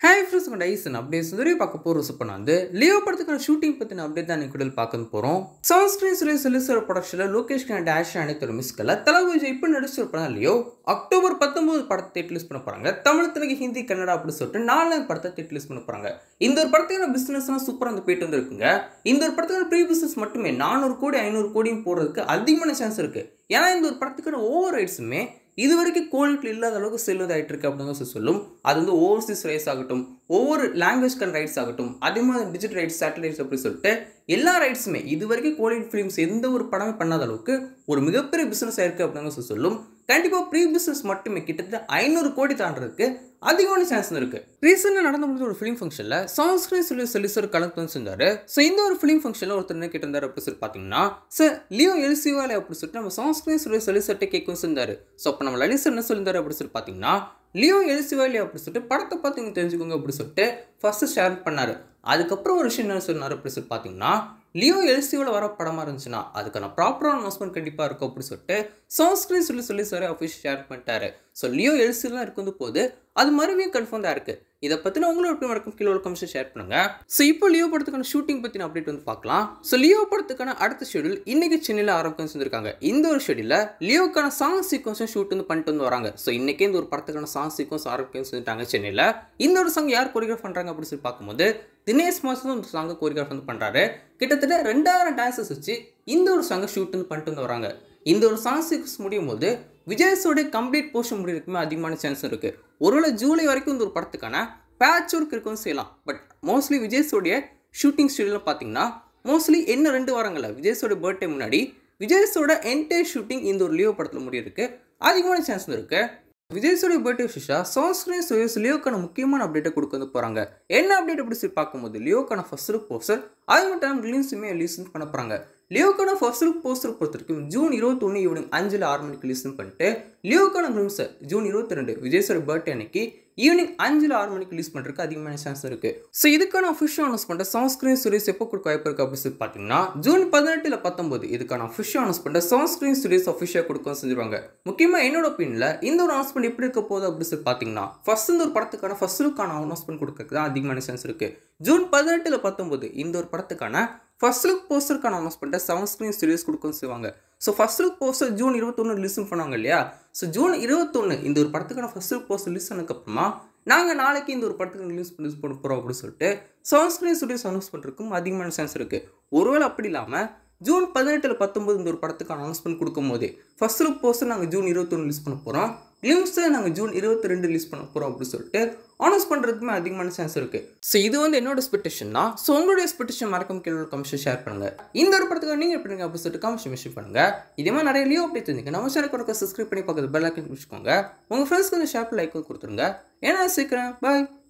hi friends உங்கள் Tyson அப்படியே சுந்தரி பார்க்க போகிற சூப்பர் வந்து லியோ படத்துக்கான ஷூட்டிங் பற்றின அப்டேட் தான் இன்னைக்கு பார்க்க போகிறோம் சன்ஸ்கிரீன் சுரேஷ் செலிசர் ப்ரொடக்ஷனில் லோகேஷ் கண்ண டேஷ் அனைத்து மிஸ்கல தலவிஜய் இப்போ நடிச்சிரு படம் லியோ அக்டோபர் பத்தொன்பது படத்தை தேட்டலிஸ் பண்ண போகிறாங்க தமிழ் தெலுங்கு ஹிந்தி கன்னடா அப்படின்னு சொல்லிட்டு நாலு படத்தை தேட்டலிஸ் பண்ண போகிறாங்க இந்த ஒரு படத்துக்கான பிஸ்னஸ்லாம் சூப்பராக வந்து போயிட்டு வந்துருக்குங்க இந்த ஒரு படத்துக்கான ப்ரீ பிஸ்னஸ் மட்டுமே நானூறு கோடி ஐநூறு கோடியும் போடுறதுக்கு அதிகமான சான்ஸ் இருக்குது ஏன்னா இந்த ஒரு படத்துக்கான ஓவர் ரைட்ஸுமே இது வரைக்கும் கோல்ட்டில் இல்லாத அளவுக்கு செல்லுவதாயிட்டு இருக்கு அப்படின்னு சொல்லி சொல்லும் அது வந்து ஓவர்சீஸ் ரைட்ஸ் ஆகட்டும் ஒவ்வொரு லாங்குவேஜ்க்கான ரைட்ஸ் ஆகட்டும் அதே மாதிரி டிஜிட்டல் ரைட்ஸ் சேட்டலைட்ஸ் அப்படி சொல்லிட்டு எல்லா ரைட்ஸுமே இது வரைக்கும் கோலிவுட் ஃபிலிம்ஸ் எந்த ஒரு படமே பண்ணாத அளவுக்கு ஒரு மிகப்பெரிய பிஸ்னஸ் ஆயிருக்கு அப்படின்னு சொல்லி சொல்லும் கண்டிப்பாக ப்ரீ பிஸ்னஸ் மட்டுமே கிட்டத்தட்ட ஐநூறு கோடி தாண்டறதுக்கு அதிகமான சான்ஸ் இருக்கு ரீசெண்டாக நடந்த முடிஞ்ச ஒரு ஃபிலிம் ஃபங்க்ஷனில் சான்ஸ்கிரீன் சொல்லி சொல்லி சார் கலந்து வந்து செஞ்சாரு ஸோ இந்த ஒரு ஃபிலிம் ஃபங்க்ஷனில் ஒருத்தர் என்ன கேட்டிருந்தாரு அப்படி சொல்லி பார்த்தீங்கன்னா சார் லியோ எல்சிவாலே அப்படி சொல்லிட்டு நம்ம சான்ஸ்கிரீன் சொல்லி சொல்லி சட்டை கேட்கும் செஞ்சாரு ஸோ அப்போ நம்ம லலித் என்ன சொல்லியிருந்தாரு அப்படி சொல்லி பார்த்தீங்கன்னா லியோ எல்சிவாலே அப்படி சொல்லிட்டு படத்தை பார்த்து நீங்கள் தெரிஞ்சுக்கோங்க அப்படி சொல்லிட்டு ஃபஸ்ட்டு ஷேர் பண்ணார் அதுக்கப்புறம் ஒரு விஷயம் என்ன சொன்னார் அப்படி சொல்லி பார்த்தீங்கன்னா லியோ எல்சியோட வர படமாக இருந்துச்சுன்னா அதுக்கான ப்ராப்பரான அனௌன்ஸ்மெண்ட் கண்டிப்பாக இருக்கும் அப்படின்னு சொல்லிட்டு சான்ஸ்கிரீன் சொல்லி சொல்லி சார் அஃபிஷியல் ஷேர் பண்ணிட்டாரு ஸோ லியோ எல்சிலாம் இருக்கும் போது அது மறுபடியும் கன்ஃபார்ம் தான் இருக்குது இதை பற்றின உங்களோட எப்படி வரைக்கும் கீழே ஒரு கமிஷன் ஷேர் பண்ணுங்க ஸோ இப்போ லியோ படத்துக்கான ஷூட்டிங் பற்றின அப்டேட் வந்து பார்க்கலாம் ஸோ லியோ படத்துக்கான அடுத்த ஷெடியூல் இன்னைக்கு சென்னையில் ஆரம்பிக்க செஞ்சிருக்காங்க இந்த ஒரு ஷெடியூலில் லியோக்கான சாங் சீக்வன்ஸும் ஷூட் வந்து பண்ணிட்டு வந்து வராங்க ஸோ இன்னைக்கே இந்த ஒரு படத்துக்கான சாங் சீக்வன்ஸ் ஆரம்பிக்க செஞ்சுட்டாங்க சென்னையில் இந்த ஒரு சாங் யார் கொரியோகிராஃப் பண்ணுறாங்க அப்படின்னு சொல்லி பார்க்கும்போது தினேஷ் மாசம் இந்த சாங்கை கொரியோகிராஃப் வந்து பண்ணுறாரு கிட்டத்தட்ட ரெண்டாயிரம் டான்சஸ் வச்சு இந்த ஒரு சாங்கை ஷூட் வந்து பண்ணிட்டு வந்து வராங்க இந்த ஒரு சாங் சீக்வன்ஸ் முடியும் போது விஜய்ஸோடைய கம்ப்ளீட் போர்ஷன் முடிக்கிறதுக்குமே அதிகமான சான்ஸ் இருக்குது ஒருவேளை ஜூலை வரைக்கும் இந்த ஒரு படத்துக்கான பேட்ச் ஒர்க் இருக்குன்னு செய்யலாம் பட் மோஸ்ட்லி விஜய்ஸோடைய ஷூட்டிங் ஸ்டூடியோவில் பார்த்தீங்கன்னா மோஸ்ட்லி என்ன ரெண்டு வாரங்களில் விஜய்ஸோட பர்த்டே முன்னாடி விஜய்ஸோட என்டையர் ஷூட்டிங் இந்த ஒரு லியோ படத்தில் முடியிருக்கு அதிகமான சான்ஸ் இருக்குது விஜய்ஸோட பர்த்டே விஷா சான்ஸ்கிரீன் சுயஸ் லியோக்கான முக்கியமான அப்டேட்டை கொடுக்க வந்து போகிறாங்க என்ன அப்டேட் அப்படி சொல்லி பார்க்கும்போது லியோக்கான ஃபர்ஸ்ட் லுக் போஸ்டர் அது மட்டும் இல்லாமல் ரிலீஸுமே ரிலீஸ் பண்ண போகிறாங்க லியோக்கான ஃபர்ஸ்ட் லுக் போஸ்டர் பொறுத்த வரைக்கும் ஜூன் இருபத்தொன்று ஈவினிங் அஞ்சில் ஆறு மணிக்கு ரிலீஸ் பண்ணிட்டு லியோக்கான கிளிம்ஸை ஜூன் இருபத்தி ரெண்டு விஜய்ஸோட பர்த்டே அன்னைக்கு ஈவினிங் அஞ்சில் ஆறு மணிக்கு ரிலீஸ் பண்ணுறதுக்கு அதிகமான சான்ஸ் இருக்குது ஸோ இதுக்கான அஃபிஷியல் அனௌன்ஸ் பண்ணிட்ட சான்ஸ்கிரீன் சீரிஸ் எப்போ கொடுக்க வாய்ப்பு இருக்குது அப்படின்னு சொல்லி பார்த்தீங்கன்னா ஜூன் பதினெட்டில் பத்தொம்போது இதுக்கான அஃபிஷியல் அனௌன்ஸ் பண்ணிட்ட சான்ஸ்கிரீன் சீரிஸ் அஃபிஷியல் கொடுக்க செஞ்சிருவாங்க முக்கியமாக என்னோட ஒப்பீனியில் இந்த ஒரு அனௌன்ஸ்மெண்ட் எப்படி இருக்க போகுது அப்படின்னு சொல்லி பார்த்தீங்கன்னா ஃபர்ஸ்ட் இந்த ஒரு படத்துக்கான ஃபர்ஸ்ட் லுக்கான அனௌன்ஸ்மெண்ட் கொடுக்கறதுக்கு தான் அதிகமான சான்ஸ் இருக்குது ஜூன் பதினெட்டில் பத்தொம்போது இந்த ஒரு படத்துக்கான ஃபர்ஸ்ட் லுக் போஸ்டருக்கான அனௌன்ஸ் பண்ணிட்டு செவன் ஸ்க்ரீன் சீரிஸ் கொடுக்கும் செய்வாங்க so first look poster June இருபத்தொன்று ரிலீஸ் பண்ணாங்க இல்லையா ஸோ ஜூன் இருபத்தொன்று இந்த ஒரு படத்துக்கான ஃபர்ஸ்ட் லுக் போஸ்டர் ரிலீஸ் ஆனதுக்கப்புறமா நாங்கள் நாளைக்கு இந்த ஒரு படத்துக்கு ரிலீஸ் ரிலீஸ் பண்ண போகிறோம் அப்படின்னு சொல்லிட்டு செவன் ஸ்க்ரீன் ஸ்டுடியோஸ் அனௌன்ஸ் பண்ணுறதுக்கும் அதிகமான சான்ஸ் இருக்குது ஒருவேளை அப்படி இல்லாமல் ஜூன் பதினெட்டில் பத்தொம்பது இந்த ஒரு படத்துக்கான அனௌன்ஸ்மெண்ட் கொடுக்கும் போது ஃபர்ஸ்ட் லுக் போஸ்டர் நாங்கள் ஜூன் இருபத்தொன்று ரிலீஸ் பண்ண போகிறோம் கிளிம்ஸை நாங்கள் ஜூன் இருபத்தி ரெண்டு ரிலீஸ் பண்ண போகிறோம் அப்படின்னு சொல்லிட்டு அனௌன்ஸ் பண்ணுறதுக்குமே அதிகமான சான்ஸ் இருக்குது ஸோ இது வந்து என்னோட எக்ஸ்பெக்டேஷன் தான் ஸோ உங்களுடைய எக்ஸ்பெக்டேஷன் மறக்காம கீழே கமிஷன் ஷேர் பண்ணுங்கள் இந்த ஒரு படத்துக்கு நீங்கள் எப்படி அப்படின்னு சொல்லிட்டு கமிஷன் மெஷன் பண்ணுங்கள் இதே மாதிரி நிறைய லியோ அப்படி தெரிஞ்சுங்க நம்ம சேனல் கொடுக்க சப்ஸ்கிரைப் பண்ணி பக்கத்து பெல் ஐக்கன் வச்சுக்கோங்க உங்கள் ஃப்ரெண்ட்ஸ்க்கு வந்து ஷேர் லைக் கொடுத்துருங்க ஏன்னா சீக்கிரம் பாய்